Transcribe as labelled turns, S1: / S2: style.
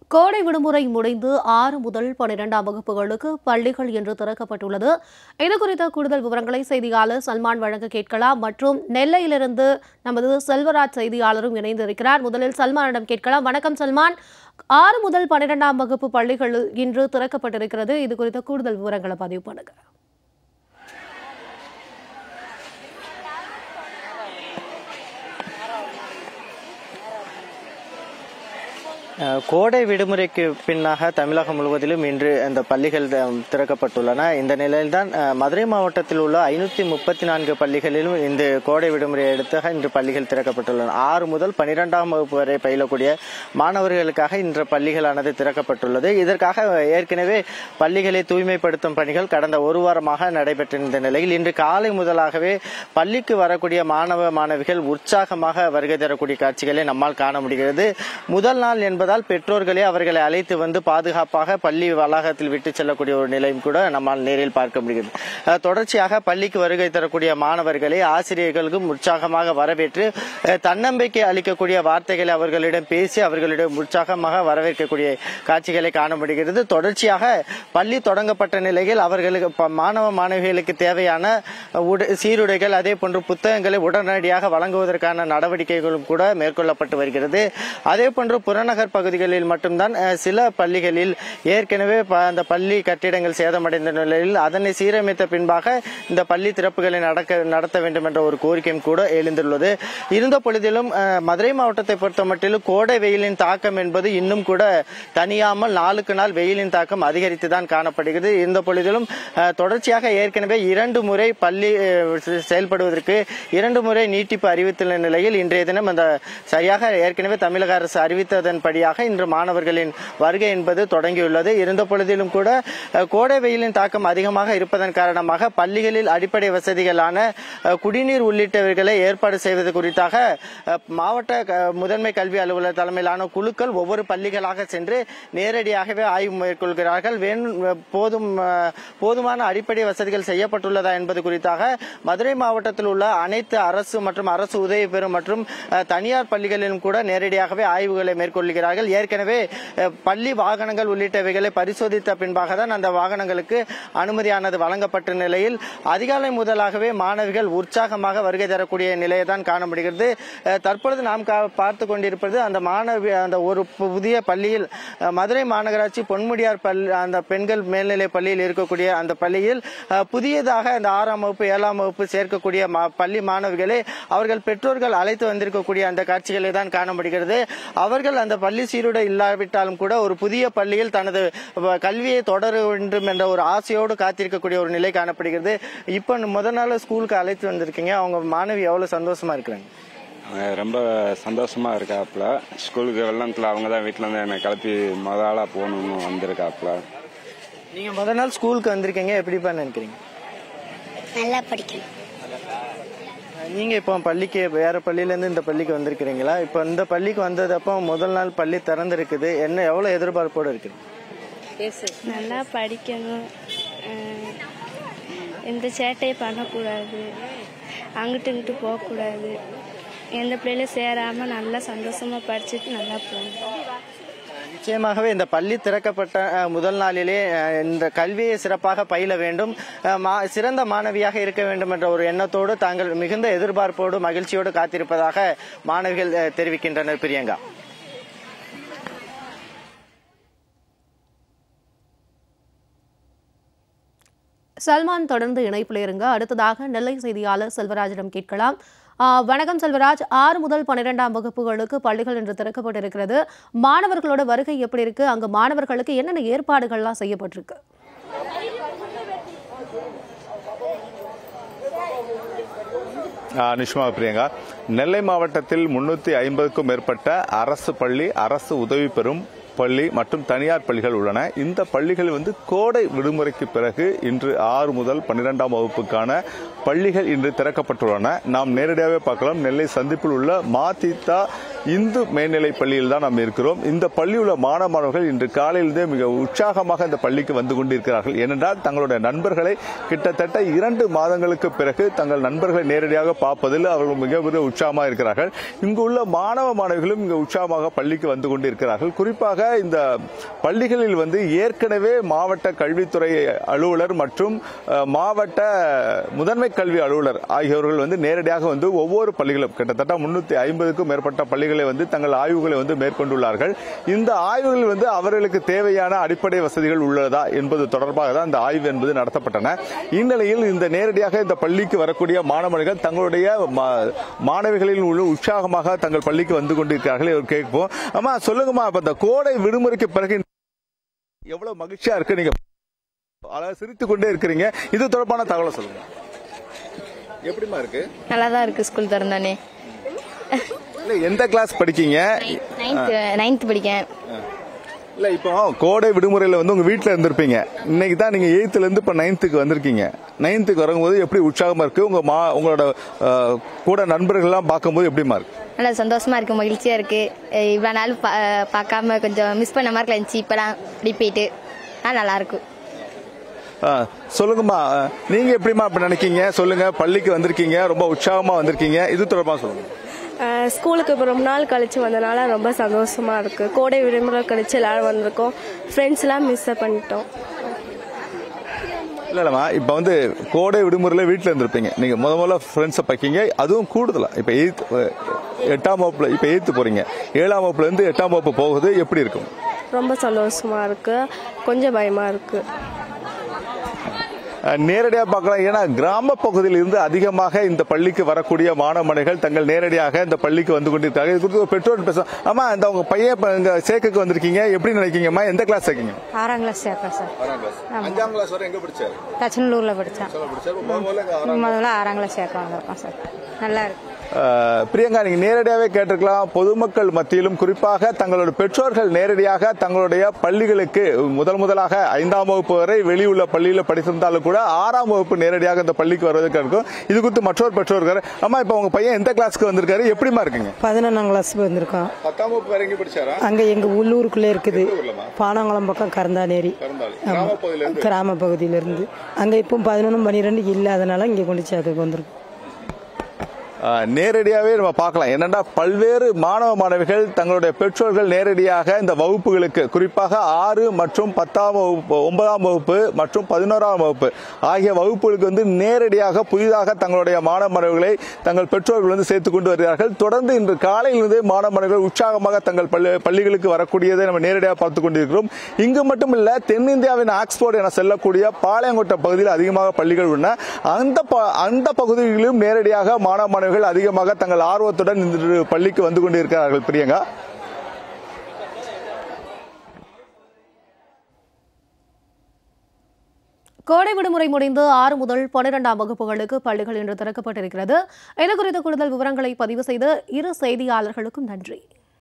S1: கோடை விடுமுறை முடிந்து ஆறு முதல் பனிரெண்டாம் வகுப்புகளுக்கு பள்ளிகள் இன்று திறக்கப்பட்டுள்ளது இது குறித்த கூடுதல் விவரங்களை செய்தியாளர் சல்மான் வழங்க கேட்கலாம் மற்றும் நெல்லையிலிருந்து நமது செல்வராஜ் செய்தியாளரும் இணைந்திருக்கிறார் முதலில் சல்மானிடம் கேட்கலாம் வணக்கம் சல்மான் ஆறு முதல் பனிரெண்டாம் வகுப்பு பள்ளிகள் இன்று திறக்கப்பட்டிருக்கிறது இது குறித்த கூடுதல் விவரங்களை பதிவு பண்ணுங்க
S2: அஹ், கோடை விடுமுறைக்கு பின்னாக தமிழகம் முழுவதிலும் இன்று இந்த பள்ளிகள் த- திறக்கப்பட்டுள்ளன இந்த நிலையில்தான் அஹ், மதுரை மாவட்டத்தில் உள்ள ஐநூத்தி முப்பத்தி நான்கு பள்ளிகளிலும் இந்த கோடை விடுமுறையை அடுத்து இன்று பள்ளிகள் திறக்கப்பட்டுள்ளன ஆறு முதல் பனிரெண்டாம் வகுப்பு வரை பயிலக்கூடிய மாணவர்களுக்காக இன்று பள்ளிகளானது திறக்கப்பட்டுள்ளது இதற்காக ஏற்கனவே பள்ளிகளை தூய்மைப்படுத்தும் பணிகள் கடந்த ஒரு வாரமாக நடைபெற்றிருந்த நிலையில் இன்று காலை முதலாகவே பள்ளிக்கு வரக்கூடிய மாணவ மாணவிகள் உற்சாகமாக வருகை தரக்கூடிய காட்சிகளை நம்மால் காண முடிகிறது முதல் நாள் என்பதால் பெற்றோர்களே அவர்களை அழைத்து வந்து பாதுகாப்பாக பள்ளி வளாகத்தில் விட்டு செல்லக்கூடிய ஒரு நிலையும் கூட நம்மால் நேரில் பார்க்க முடிகிறது அஹ், தொடர்ச்சியாக பள்ளிக்கு வருகை தரக்கூடிய மாணவர்களை ஆசிரியர்களுக்கும் உற்சாகமாக வரவேற்று அஹ், தன்னம்பிக்கை அளிக்கக்கூடிய வார்த்தைகளை அவர்களிடம் பேசி அவர்களிடம் உற்சாகமாக வரவேற்கக்கூடிய காட்சிகளை காண முடிகிறது தொடர்ச்சியாக பள்ளி தொடங்கப்பட்ட நிலையில் அவர்களுக்கு ப- மாணவ மாணவிகளுக்கு தேவையான உட- சீருடைகள் அதே போன்று புத்தகங்களை உடனடியாக வழங்குவதற்கான நடவடிக்கைகளும் கூட மேற்கொள்ளப்பட்டு வருகிறது அதே போன்று புறநகர் பகுதிகளில் மட்டும்தான் அஹ், சில பள்ளிகளில் ஏற்கனவே ப- அந்த பள்ளி கட்டிடங்கள் சேதமடைந்த நிலையில் அதனை சீரமைத்த பின்பாக இந்த பள்ளி திறப்புகளை நடக்க நடத்த வேண்டும் என்ற ஒரு கோரிக்கையும் கூட எழுந்துள்ளது இருந்த பொழுதிலும் அஹ், மதுரை மாவட்டத்தை பொறுத்த மட்டிலும் கோடை வெயிலின் தாக்கம் என்பது இன்னும் கூட தனியாமல் நாளுக்கு நாள் வெயிலின் தாக்கம் அதிகரித்து தான் காணப்படுகிறது இருந்த பொழுதிலும் அஹ், தொடர்ச்சியாக ஏற்கனவே இரண்டு முறை பள்ளி அஹ், செ- செயல்படுவதற்கு இரண்டு முறை நீட்டிப்பு அறிவித்துள்ள நிலையில் இன்றைய தினம் அந்த சரியாக ஏற்கனவே தமிழக அரசு அறிவித்ததன் படியாக இன்று மாணவர்களின் வருகை என்பது தொடங்கியுள்ளது இருந்த பொழுதிலும் கூட அஹ், கோடை வெயிலின் தாக்கம் அதிகமாக இருப்பதன் காரணமாக பள்ளிகளில் அடிப்படை வசதிகளான அஹ், குடிநீர் உள்ளிட்டவைகளை ஏற்பாடு செய்வது குறித்தாக அஹ், மாவட்ட க- முதன்மை கல்வி அலுவலர் தலைமையிலான குழுக்கள் ஒவ்வொரு பள்ளிகளாக சென்று நேரடியாகவே ஆய்வு மேற்கொள்கிறார்கள் வேணும் போதும் அஹ், போதுமான அடிப்படை வசதிகள் செய்யப்பட்டுள்ளதா என்பது குறித்தாக மதுரை மாவட்டத்தில் உள்ள அனைத்து அரசு மற்றும் அரசு உதவி பெறும் மற்றும் அஹ், தனியார் பள்ளிகளிலும் கூட நேரடியாகவே ஆய்வுகளை மேற்கொள்கிறார்கள் ஏற்கனவே அஹ், பள்ளி வாகனங்கள் உள்ளிட்டவைகளை பரிசோதித்த பின்பாக தான் அந்த வாகனங்களுக்கு அனுமதியானது வழங்கப்பட்ட நிலையில் அதிகாலை முதலாகவே மாணவிகள் உற்சாகமாக வருகை தரக்கூடிய நிலையை தான் காண முடிகிறது அஹ், தற்பொழுது நாம் கா- பார்த்து கொண்டிருப்பது அந்த மாணவி அந்த ஒரு புதிய பள்ளியில் அஹ், மதுரை மாநகராட்சி பொன்முடியார் பள்ளி அந்த பெண்கள் மேல்நிலை பள்ளியில் இருக்கக்கூடிய அந்த பள்ளியில் அஹ், புதியதாக அந்த ஆறாம் வகுப்பு ஏழாம் வகுப்பு சேர்க்கக்கூடிய மா- பள்ளி மாணவிகளை அவர்கள் பெற்றோர்கள் அழைத்து வந்திருக்கக்கூடிய அந்த காட்சிகளை தான் காண முடிகிறது அவர்கள் அந்த பள்ளி சீருடை இல்லாவிட்டாலும் கூட ஒரு புதிய பள்ளியில் தனது வ- கல்வியை தொடர வேண்டும் என்ற ஒரு ஆசையோடு காத்திருக்கக்கூடிய ஒரு நிலை காணப்படுகிறது இப்போ முதல் நாள் ஸ்கூலுக்கு அழைத்து வந்திருக்கீங்க அவங்க மாணவி எவ்வளவு சந்தோஷமா இருக்கிறாங்க
S3: அவங்க ரொம்ப சந்தோஷமா இருக்காப்புல ஸ்கூலுக்கு வெள்ளத்தில் அவங்க தான் வீட்டில் இருந்து என்னை கிளப்பி முத ஆளா போகணும்னு வந்திருக்காப்புல
S2: நீங்க முதல் நாள் ஸ்கூலுக்கு வந்திருக்கீங்க எப்படிப்பா நினைக்கிறீங்க
S4: நல்லா படிக்கணும்
S2: நீங்க இப்போ பள்ளிக்கு வேற பள்ளியில இருந்து இந்த பள்ளிக்கு வந்திருக்கிறீங்களா இப்போ இந்த பள்ளிக்கு வந்ததப்போ முதல் நாள் பள்ளி திறந்திருக்குது என்ன எவ்வளவு எதிர்பார்ப்போடு இருக்குது
S5: நல்லா படிக்கணும் அஹ் எந்த சேட்டையும் பண்ணக்கூடாது அங்கிட்டு இங்கிட்டு போகக்கூடாது எந்த பிள்ளையிலும் சேராமல் நல்லா சந்தோஷமாக படிச்சுட்டு நல்லா போகணும்
S2: நிச்சயமாகவே இந்த பள்ளி திறக்கப்பட்ட அஹ், முதல் நாளிலே அஹ், இந்த கல்வியை சிறப்பாக பயில வேண்டும் அஹ், மா- சிறந்த மாணவியாக இருக்க வேண்டும் என்ற ஒரு எண்ணத்தோடு தாங்கள் மிகுந்த எதிர்பார்ப்போடு மகிழ்ச்சியோடு காத்திருப்பதாக மாணவிகள் அஹ், தெரிவிக்கின்றனர் பிரியங்கா
S1: சல்மான் தொடர்ந்து இணைப்பில் இருங்க அடுத்ததாக நெல்லை செய்தியாளர் செல்வராஜிடம் கேட்கலாம் ஆ, வணக்கம் செல்வராஜ் ஆறு முதல் பன்னிரெண்டாம் வகுப்புகளுக்கு பள்ளிகள் இன்று திறக்கப்பட்டிருக்கிறது மாணவர்களோட வருகை எப்படி இருக்கு அங்கு மாணவர்களுக்கு என்னென்ன ஏற்பாடுகள்லாம் செய்யப்பட்டிருக்கு
S6: நிஷ்மா பிரியங்கா நெல்லை மாவட்டத்தில் முன்னூத்தி ஐம்பதுக்கும் மேற்பட்ட அரசு பள்ளி அரசு உதவி பெறும் பள்ளி மற்றும் தனியார் பள்ளிகள் உள்ளன இந்த பள்ளிகள் வந்து கோடை விடுமுறைக்கு பிறகு இன்று ஆறு முதல் பன்னிரெண்டாம் வகுப்புக்கான பள்ளிகள் இன்று திறக்கப்பட்டுள்ளன நாம் நேரடியாகவே பார்க்கலாம் நெல்லை சந்திப்பில் உள்ள மாதித்தா இந்து மேல்நிலைப் பள்ளியில் தான் நாம் இருக்கிறோம் இந்த பள்ளியில் உள்ள மாணவ மாணவர்கள் இன்று காலையிலிருந்தே மிக உற்சாகமாக இந்த பள்ளிக்கு வந்து கொண்டிருக்கிறார்கள் ஏனென்றால் தங்களுடைய நண்பர்களை கிட்டத்தட்ட இரண்டு மாதங்களுக்கு பிறகு தங்கள் நண்பர்களை நேரடியாக பார்ப்பதில் அவர்கள் மிக மிக உற்சாகமாக இருக்கிறார்கள் இங்கு உள்ள மாணவ மாணவிகளும் இங்கு உற்சாகமாக பள்ளிக்கு வந்து கொண்டிருக்கிறார்கள் குறிப்பாக இந்த பள்ளிகளில் வந்து ஏற்கனவே மாவட்ட கல்வித்துறை அலுவலர் மற்றும் அஹ், மாவட்ட முதன்மை கல்வி அலுவலர் ஆகியோர்கள் வந்து நேரடியாக வந்து ஒவ்வொரு பள்ளிகளும் கிட்டத்தட்ட முன்னூத்தி ஐம்பதுக்கும் மேற்பட்ட பள்ளிகளை வந்து தங்கள் ஆய்வுகளை வந்து மேற்கொண்டுள்ளார்கள் இந்த ஆய்வுகளில் வந்து அவர்களுக்கு தேவையான அடிப்படை வசதிகள் உள்ளதா என்பது தொடர்பாக தான் இந்த ஆய்வு என்பது நடத்தப்பட்டன இந்நிலையில் இந்த நேரடியாக இந்த பள்ளிக்கு வரக்கூடிய மாணவர்கள் தங்களுடைய மா- மாணவிகளில் உள்ள உற்சாகமாக தங்கள் பள்ளிக்கு வந்து கொண்டிருக்கிறார்கள் இவர் கேட்போம் அம்மா சொல்லுங்கம்மா அப்ப இந்த கோடை விடுமுறைக்கு பிறகு எவ்வளவு மகிழ்ச்சியா இருக்கு நீங்க அதாவது சிரித்துக் கொண்டே இருக்கிறீங்க இது தொடர்பான தகவலை சொல்லுங்க எப்படிமா இருக்கு
S7: நல்லா தான் இருக்கு ஸ்கூல் திறந்தானே
S6: இல்ல எந்த கிளாஸ் படிக்கீங்க
S7: நைன்த் நைன்த் படிக்கேன்
S6: இல்ல இப்போ கோடை விடுமுறையில வந்து உங்க வீட்ல இருந்திருப்பீங்க இன்னைக்கு தான் நீங்க எயித்துல இருந்து இப்ப நைன்த்துக்கு வந்திருக்கீங்க நைன்த்துக்கு வரும்போது எப்படி உற்சாகமா இருக்கு உங்க மா உங்களோட அஹ், கூட நண்பர்கள் எல்லாம் பார்க்கும்போது எப்படிமா இருக்கு
S7: நல்லா சந்தோஷமா இருக்கு மகிழ்ச்சியா இருக்கு அஹ் இவ்வளவு நாள் பா- பார்க்காம கொஞ்சம் மிஸ் பண்ண மாதிரி இருந்துச்சு இப்பெல்லாம் இப்படி போயிட்டு ஆ நல்லா இருக்கும்
S6: அஹ், சொல்லுங்கம்மா அஹ், நீங்க எப்படிமா இப்ப நினைக்கீங்க சொல்லுங்க பள்ளிக்கு வந்திருக்கீங்க ரொம்ப உற்சாகமா வந்திருக்கீங்க இது தொடர்பா சொல்லுங்க
S5: அஹ் ஸ்கூலுக்கு இப்போ ரொம்ப நாள் கழிச்சு வந்தனால ரொம்ப சந்தோஷமா இருக்கு கோடை விடுமுறை கழிச்சு எல்லாரும் வந்திருக்கோம் ஃப்ரெண்ட்ஸ்லாம் மிஸ் பண்ணிட்டோம்
S6: இல்ல இல்லம்மா இப்ப வந்து கோடை விடுமுறையில வீட்ல இருந்திருப்பீங்க நீங்க முத முதல்ல ஃப்ரெண்ட்ஸை பார்க்கீங்க அதுவும் கூடுதலா இப்ப எயித் எட்டாம் வகுப்புல இப்ப எயித்து போறீங்க ஏழாம் வகுப்புல இருந்து எட்டாம் வகுப்பு போகுது எப்படி இருக்கும்
S5: ரொம்ப சந்தோஷமா இருக்கு கொஞ்சம் பயமா இருக்கு
S6: அஹ், நேரடியா பார்க்கலாம் ஏன்னா கிராம பகுதியில் இருந்து அதிகமாக இந்த பள்ளிக்கு வரக்கூடிய மாணவ மாணவிகள் தங்கள் நேரடியாக இந்த பள்ளிக்கு வந்து கொண்டிருக்காங்க இது குறித்து ஒரு பெற்றோர் பேசும் ஆமா இந்த உங்க பையன் இப்ப இங்க சேர்க்கைக்கு வந்திருக்கீங்க எப்படி நினைக்கீங்கம்மா எந்த கிளாஸ் சேர்க்கீங்க
S8: ஆறாம் கிளாஸ் சேர்ப்பேன் சார்
S6: அஞ்சாம் கிளாஸ் வரை எங்க படிச்சாரு
S8: தச்சனூர்ல படித்தேன் முதல்ல ஆறாம் கிளாஸ் சேர்க்க வந்திருக்கோம் சார் நல்லா இருக்கு
S6: அஹ், பிரியங்கா நீங்க நேரடியாவே கேட்டிருக்கலாம் பொதுமக்கள் மத்தியிலும் குறிப்பாக தங்களோட பெற்றோர்கள் நேரடியாக தங்களுடைய பள்ளிகளுக்கு முதல் முதலாக ஐந்தாம் வகுப்பு வரை வெளியுள்ள பள்ளியில படித்திருந்தாலும் கூட ஆறாம் வகுப்பு நேரடியாக இந்த பள்ளிக்கு வருவதற்கு இருக்கும் இது குறித்து மற்றொரு பெற்றோர்கள் அம்மா இப்ப உங்க பையன் எந்த கிளாஸ்க்கு வந்திருக்காரு எப்படிமா இருக்கீங்க
S8: பதினொன்றாம் கிளாஸ் வந்திருக்கோம்
S6: பத்தாம் வகுப்பு வரை எங்க படிச்சாரா
S8: அங்க எங்க உள்ளூருக்குள்ளே இருக்குது பானங்குளம் பக்கம் கருந்தானேரி ஆமா. கிராம பகுதியில இருந்து அங்க இப்போ பதினொன்று பன்னிரெண்டு இல்லாதனால இங்க கொண்டு சேர்க்க வந்திருக்கோம்
S6: ஆஹ், நேரடியாவே நம்ம பார்க்கலாம் என்னன்னா பல்வேறு மாணவ மாணவிகள் தங்களுடைய பெற்றோர்கள் நேரடியாக இந்த வகுப்புகளுக்கு குறிப்பாக ஆறு மற்றும் பத்தாம் வகுப்பு ஒன்பதாம் வகுப்பு மற்றும் பதினோராம் வகுப்பு ஆகிய வகுப்புகளுக்கு வந்து நேரடியாக புதிதாக தங்களுடைய மாணவ மாணவிகளை தங்கள் பெற்றோர்கள் வந்து சேர்த்து கொண்டு வருகிறார்கள் தொடர்ந்து இன்று காலையிலிருந்தே மாணவ மாணவிகள் உற்சாகமாக தங்கள் பள்ளி பள்ளிகளுக்கு வரக்கூடியதை நம்ம நேரடியாக பார்த்து கொண்டிருக்கிறோம் இங்கு மட்டும் இல்ல தென்னிந்தியாவின் ஆக்ஸ்போர்ட் என செல்லக்கூடிய பாளையங்கோட்டை பகுதியில் அதிகமாக பள்ளிகள் உள்ளன அந்த ப- அந்த பகுதிகளிலும் நேரடியாக மாணவ மாணவிகள் அதிகமாக தங்கள் ஆர்வத்துடன் இன்று பள்ளிக்கு வந்து கொண்டிருக்கிறார்கள் பிரியங்கா
S1: கோடை விடுமுறை முடிந்து ஆறு முதல் பன்னிரெண்டாம் வகுப்புகளுக்கு பள்ளிகள் இன்று திறக்கப்பட்டிருக்கிறது இது குறித்த கூடுதல் விவரங்களை பதிவு செய்த இரு செய்தியாளர்களுக்கும் நன்றி